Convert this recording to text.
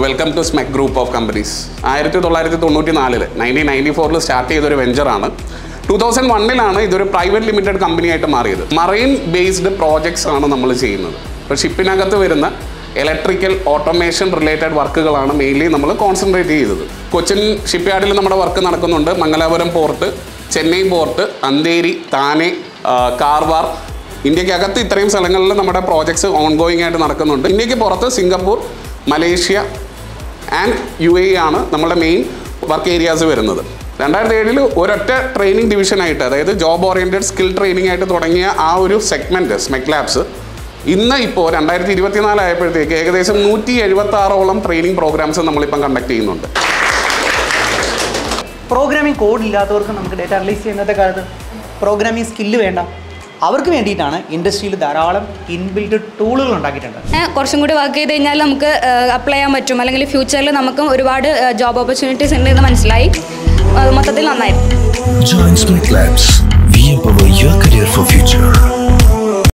Welcome to SMEC group of companies ആയിരത്തി തൊള്ളായിരത്തി തൊണ്ണൂറ്റി നാലില് നയൻറ്റീൻ നയൻറ്റി ഫോറിൽ സ്റ്റാർട്ട് ചെയ്തൊരു വെഞ്ചറാണ് ടൂ തൗസൻഡ് വണ്ണിലാണ് ഇതൊരു പ്രൈവറ്റ് ലിമിറ്റഡ് കമ്പനിയായിട്ട് മാറിയത് മറൈൻ ബേസ്ഡ് പ്രോജക്ട്സ് ആണ് നമ്മൾ ചെയ്യുന്നത് ഇപ്പോൾ ഷിപ്പിനകത്ത് വരുന്ന ഇലക്ട്രിക്കൽ ഓട്ടോമേഷൻ റിലേറ്റഡ് വർക്കുകളാണ് മെയിൻലി നമ്മൾ കോൺസെൻട്രേറ്റ് ചെയ്തത് കൊച്ചിൻ ഷിപ്പ്യാർഡിൽ നമ്മുടെ വർക്ക് നടക്കുന്നുണ്ട് മംഗലാപുരം പോർട്ട് ചെന്നൈ പോർട്ട് അന്തേരി താനെ ആ, കാർവാർ ഇന്ത്യക്കകത്ത് ഇത്രയും സ്ഥലങ്ങളിൽ നമ്മുടെ പ്രോജക്ട്സ് ഓൺഗോയിങ് ആയിട്ട് നടക്കുന്നുണ്ട് ഇന്ത്യക്ക് പുറത്ത് Singapore Malaysia and U A ആണ് നമ്മുടെ മെയിൻ വർക്ക് ഏരിയാസ് വരുന്നത് രണ്ടായിരത്തി ഏഴിൽ ഒരൊറ്റ ട്രെയിനിങ് ഡിവിഷനായിട്ട് അതായത് ജോബ് ഓറിയൻറ്റഡ് സ്കിൽ ട്രെയിനിങ് ആയിട്ട് തുടങ്ങിയ ആ ഒരു സെഗ്മെൻറ്റ് സ്മെക് ലാബ്സ് ഇന്ന് ഇപ്പോൾ രണ്ടായിരത്തി ഇരുപത്തിനാല് ആയപ്പോഴത്തേക്ക് ഏകദേശം നൂറ്റി എഴുപത്തി ആറോളം ട്രെയിനിങ് പ്രോഗ്രാംസ് നമ്മളിപ്പം കണ്ടക്ട് ചെയ്യുന്നുണ്ട് പ്രോഗ്രാമിംഗ് കോഡ് ഇല്ലാത്തവർക്ക് നമുക്ക് ഡേറ്റ അനലൈസ് ചെയ്യുന്നത്തെ കാലത്ത് പ്രോഗ്രാമിംഗ് സ്കില്ല് വേണ്ട അവർക്ക് വേണ്ടിയിട്ടാണ് ഇൻഡസ്ട്രിയിൽ ധാരാളം ഇൻബിൽഡ് ടൂളുകൾ ഉണ്ടാക്കിയിട്ടുണ്ട് ഏ, കുറച്ചും കൂടി വർക്ക് ചെയ്ത് കഴിഞ്ഞാൽ നമുക്ക് അപ്ലൈ ചെയ്യാൻ പറ്റും അല്ലെങ്കിൽ ഫ്യൂച്ചറിൽ നമുക്കും ഒരുപാട് ജോബ് ഓപ്പർച്യൂണിറ്റീസ് ഉണ്ട് എന്ന് മനസ്സിലായി അത് മൊത്തത്തിൽ നന്നായിരുന്നു Join Smith Labs. We empower your career for future.